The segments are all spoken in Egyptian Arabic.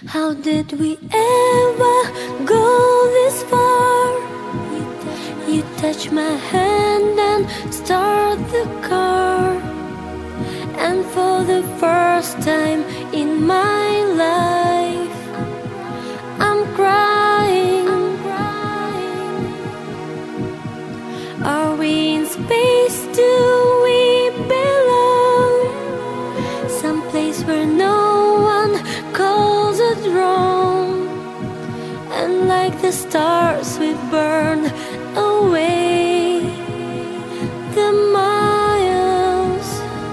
How did we ever go this far? You touch my hand and start the car. And for the first time in my life, I'm crying. Are we in space? Do we belong? Someplace where no one calls it wrong. And like the stars, we burn away the miles.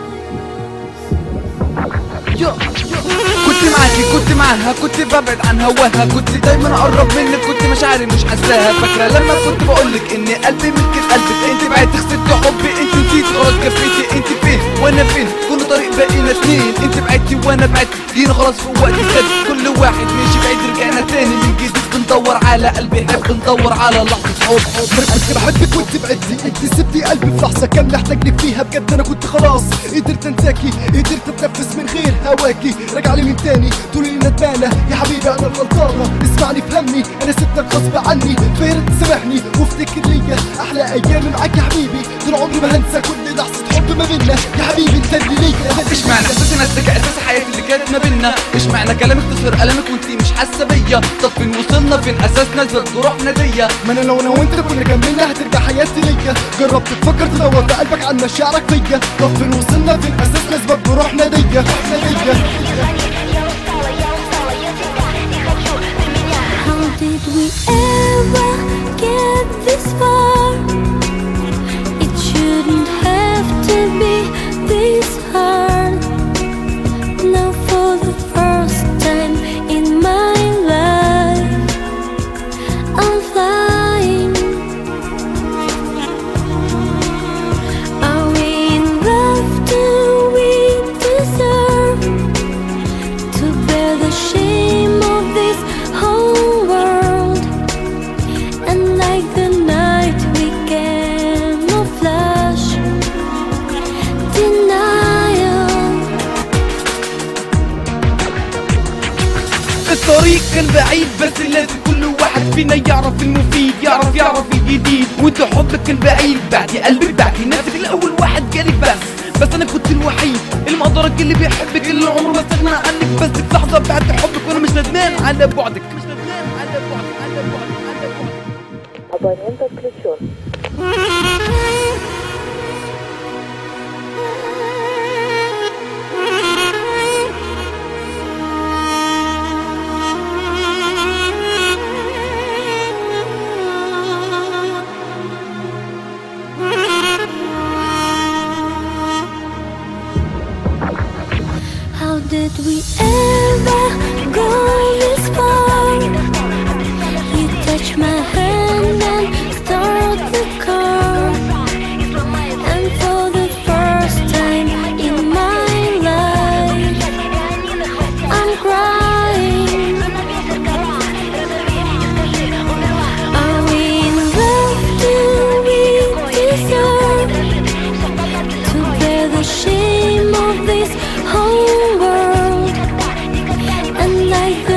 يو. كنت معاكي كنت معاها كنت ببعد عن هواها كنت دايما اقرب منك كنت مشاعري مش حاساها فاكره لما كنت بقولك ان قلبي ملك قلبك انت بعدت خسرت حبي انت نسيت خلاص كفيتي انت فين وانا فين كل طريق بقينا اتنين انت بعدتي وانا بعدت جينا خلاص في وقت الجد كل واحد ماشي بعيد رجعنا تاني من جديد بندور على قلبي يحب ندور على لحظه حب كنت بحبك وانت بعدتي انت سبتي قلبي في لحظه كان محتاجني فيها بجد انا كنت خلاص قدرت انساكي قدرت اتنفس من غير هواكي راجع لي من تاني تقولي لي ندمانه يا حبيبي انا الغلطانه اسمعني فهمني انا سبتك غصب عني فيرد سامحني وافتكر ليا احلى ايام معاك يا حبيبي طول عمري ما هنسى كل لحظه حب ما بينا يا حبيبي انت اللي ليا ايش معنى احساسي ناسك اساس حياتي اللي كانت ما بينا ايش معنى كلامك تصير قلمك وانتي مش حاسه بيا طب فين وصلنا فين اساسنا زاد روحنا ديا ما انا لو انا وانت كنا كملنا هترجع حياتي ليا جربت تفكر تدور في قلبك عن مشاعرك فيا طب فين وصلنا فين اساسنا اسباب بروحنا ديا احنا ديا How did we ever get this far? It shouldn't have to be this hard. Now, for the first time in my life, I'm flying. Are we in love? Do we deserve? to bear the shame of this whole world. And like the night we camouflage denial. الطريق كان بعيد بس لازم كل واحد فينا يعرف المفيد يعرف يعرف الجديد وانت حبك كان بعيد بعدي قلبك بعدي نفسك الاول واحد جالي بس بس انا كنت الوحيد اللي ما اقدرك اللي بيحبك اللي عمره ما استغنى عنك بس في لحظه بعد حبك وانا مش ندمان على بعدك مش ندمان على بعدك على بعدك على بعدك Абонент отключен. How did we ever go this far? You touch my hand and start the car. And for the first time in my life, I'm crying. Are we in love? Do we deserve to bear the shame of this whole world? And like